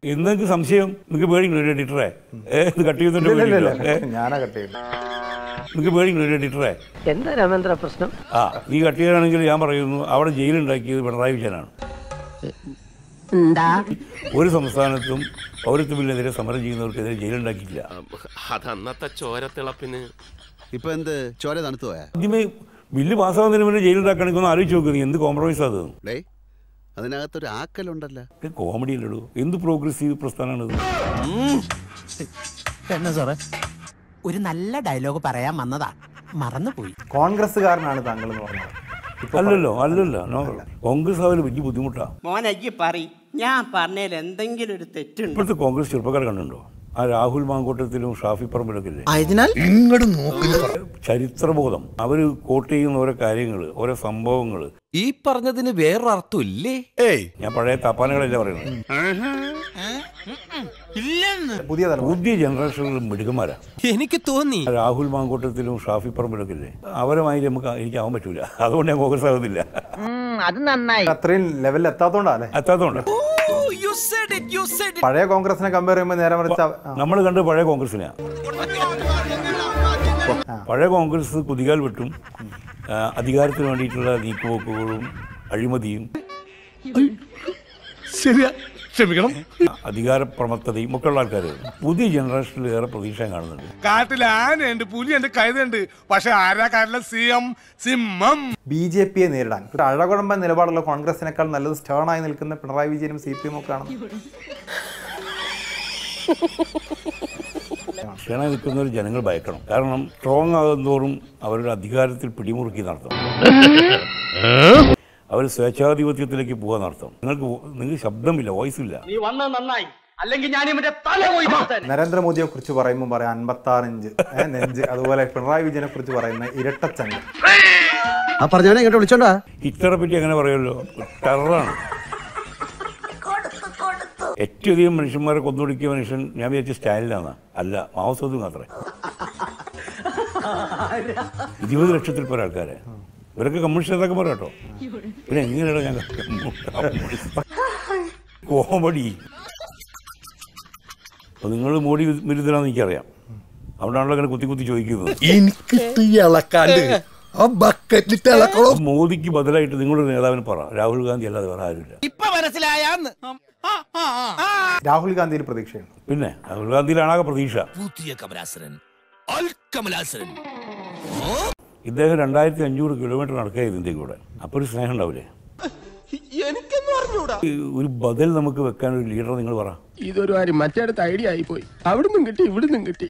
നിങ്ങൾക്ക് സംശയം നിങ്ങൾക്ക് പേടിയുണ്ടോ ഒരു എഡിറ്ററെ ഏ ഇത് കട്ട് ചെയ്യുന്നുണ്ട് പേടിയുണ്ടോ? ഏ ഞാനാ കട്ട് ചെയ്യുന്നത് നിങ്ങൾക്ക് പേടിയുണ്ടോ ഒരു എഡിറ്ററെ എന്താ രാമേന്ദ്ര പ്രശ്നം ആ നീ കട്ട് ചെയ്യാനാണെങ്കിൽ ഞാൻ പറയുന്നു അവിടെ ജയിലുണ്ടാക്കിയത് പിണറായി വിജയനാണ് എന്താ ഒരു സംസ്ഥാനത്തും പൗരത്വ ബില്ലിനെതിരെ സമരം ചെയ്യുന്നവർക്കെതിരെ ജയിലുണ്ടാക്കിയിട്ടില്ല അതന്നത്തെ ചോരത്തിളപ്പിന് ഇപ്പൊ എന്ത് ചോര തണുത്തു പോയാ ആദ്യമേ ബില്ല് പാസ്സാവുന്നതിന് മുന്നേ ജയിലുണ്ടാക്കണമെങ്കിൽ ഒന്ന് ആലോചിച്ച് നോക്കുക നീ എന്ത് കോംപ്രമൈസ് അത് ഡേ അതിനകത്തൊരു ആക്കലുണ്ടല്ലോ കോമഡി അല്ലടൂ എന്ത് പ്രോഗ്രസീവ് പ്രസ്ഥാനമാണിത് എന്നാ സാറേ ഒരു നല്ല ഡയലോഗ് പറയാൻ വന്നതാ മറന്നുപോയി കോൺഗ്രസ്സുകാരനാണ് താങ്കൾ എന്ന് പറഞ്ഞത് ഇപ്പൊ അല്ലല്ലോ അല്ലല്ലോ നോ കോൺഗ്രസ് ആയാലും വലിയ ബുദ്ധിമുട്ടാണ് മോനയ്ക്ക് പറ ഞാൻ പറഞ്ഞതിൽ എന്തെങ്കിലും ഒരു തെറ്റുണ്ട് ഇപ്പോഴത്തെ കോൺഗ്രസ് ചെറുപ്പക്കാരെ കണ്ടുണ്ടോ ആ രാഹുൽ മാങ്കൂട്ടത്തിലും ഷാഫി പറമ്പിലൊക്കെ ഇല്ലേ ആയതിനാൽ ചരിത്രബോധം അവർ കോട്ട് ചെയ്യുന്ന ഓരോ കാര്യങ്ങൾ ഓരോ സംഭവങ്ങൾ ഈ പറഞ്ഞതിന് വേറൊരർത്ഥം ഇല്ലേ ഏയ് ഞാൻ പഴയ തപ്പാനകളല്ല പറയുന്നത് പുതിയ തലമുറ പുതിയ ജനറേഷനിൽ മിടുക്കന്മാരാ എനിക്ക് തോന്നി രാഹുൽ മാങ്കൂട്ടത്തിലും ഷാഫി പറമ്പിലൊക്കെ ഇല്ലേ അവരെ മാതിരി നമുക്ക് എനിക്കാവാൻ പറ്റൂല അതുകൊണ്ട് ഞാൻ കോൺഗ്രസ് ആകുന്നില്ല അത് നന്നായി അത്രയും ലെവലിൽ എത്താത്തോണ്ടാ അല്ലേ എത്താത്തതുകൊണ്ട് പഴയ കോൺഗ്രസിനെ കമ്പയർ ചെയ്യുമ്പോൾ നേരെ മറിച്ച് അവ- ആ. നമ്മൾ കണ്ട് പഴയ കോൺഗ്രസിനെ പഴയ കോൺഗ്രസ് കുതികാൽ വെട്ടും ആ, അധികാരത്തിന് വേണ്ടിയിട്ടുള്ള നീക്കുപോക്കുകളും അഴിമതിയും ശരിയാ ക്ഷമിക്കണം അധികാരപ്രമത്തതയും ഒക്കെ ഉള്ള ആൾക്കാർ പുതിയ ജനറേഷനിൽ ഏറെ പ്രതീക്ഷ ഞാൻ കാണുന്നുണ്ട് കാട്ടിൽ ആനയുണ്ട് പുലിയുണ്ട് കഴുതുണ്ട് പക്ഷെ ആരാ കാട്ടിലെ സിയം സിംഹം ബി ജെ പിയെ നേരിടാൻ ഒരു അഴകുഴമ്പൻ നിലപാടുള്ള കോൺഗ്രസിനേക്കാൾ നല്ലത് സ്റ്റേണായി നിൽക്കുന്ന പിണറായി വിജയനും സി പി എം ഒക്കെ ആണ് ക്ഷണ നിൽക്കുന്നവർ ജനങ്ങൾ ഭയക്കണം കാരണം സ്ട്രോങ് ആകുന്നതോറും അവരുടെ അധികാരത്തിൽ പിടിമുറുക്കി നടത്തും അവർ സ്വേച്ഛാധിപത്യത്തിലേക്ക് പോകാൻ നടത്തും നിങ്ങൾക്ക് വോ- നിങ്ങൾക്ക് ശബ്ദമില്ല വോയിസ് ഇല്ല നീ വന്നത് നന്നായി അല്ലെങ്കിൽ ഞാൻ ഇവന്റെ തല പോയി നരേന്ദ്രമോദിയെ കുറിച്ച് പറയുമ്പോൾ പറയാം അൻപത്തി ആറ് ഇഞ്ച് ഏ, നെഞ്ച് അതുപോലെ പിണറായി വിജയനെ കുറിച്ച് പറയുന്ന ഇരട്ടച്ചങ്ങ് ആ പറഞ്ഞവനെ ഇങ്ങോട്ട് വിളിച്ചോണ്ടാ ഹിറ്റ്ലറെ പറ്റി അങ്ങനെ പറയുമല്ലോ ടെററാണ് ഏറ്റവും അധികം മനുഷ്യന്മാരെ കൊന്നൊടുക്കിയ മനുഷ്യൻ ഞാൻ വിചാരിച്ച സ്റ്റാലിനാണ് അല്ല മാവസോദ് മാത്രമേ ഇരുപത് ലക്ഷത്തിൽ പേർ ആൾക്കാരെ ഇവരൊക്കെ കമ്മ്യൂണിസ്റ്റ് നേതാക്കം പറയാം കേട്ടോ പിന്നെ എങ്ങനെയാണ് ഞാൻ കോമഡി അപ്പൊ നിങ്ങൾ മോഡി വിരുദ്ധനാന്ന് എനിക്കറിയാം അതുകൊണ്ടാണല്ലോ അങ്ങനെ കുത്തി കുത്തി ചോദിക്കുന്നത് എനിക്ക് ഇളക്കാണ്ട് ആ ബക്കറ്റിൽ ഇളക്കണോ അപ്പൊ മോദിക്ക് ബദലായിട്ട് നിങ്ങളുടെ നേതാവിന് പറ രാഹുൽ ഗാന്ധി അല്ലാതെ വേറെ ആരുമില്ല ഇപ്പൊ മനസ്സിലായാന്ന് രാഹുൽ ഗാന്ധിയിൽ പ്രതീക്ഷയുണ്ട് പിന്നെ രാഹുൽ ഗാന്ധിയിലാണാകെ പ്രതീക്ഷ പുതിയ കമലാസനൻ അൽ കമലാസനൻ ഇദ്ദേഹം രണ്ടായിരത്തി അഞ്ഞൂറ് കിലോമീറ്റർ നടക്കുക ഇതിൻ്റെ കൂടെ അപ്പോൾ ഒരു സ്നേഹം ഉണ്ടാവില്ലേ ഈ ഒരു ബദൽ നമുക്ക് വെക്കാൻ ഒരു ലീഡർ നിങ്ങൾ പറ ഇതൊരു കാര്യം മറ്റേടത്ത് ഐഡിയ ആയി പോയി അവിടുന്നും കിട്ടി ഇവിടുന്നും കിട്ടി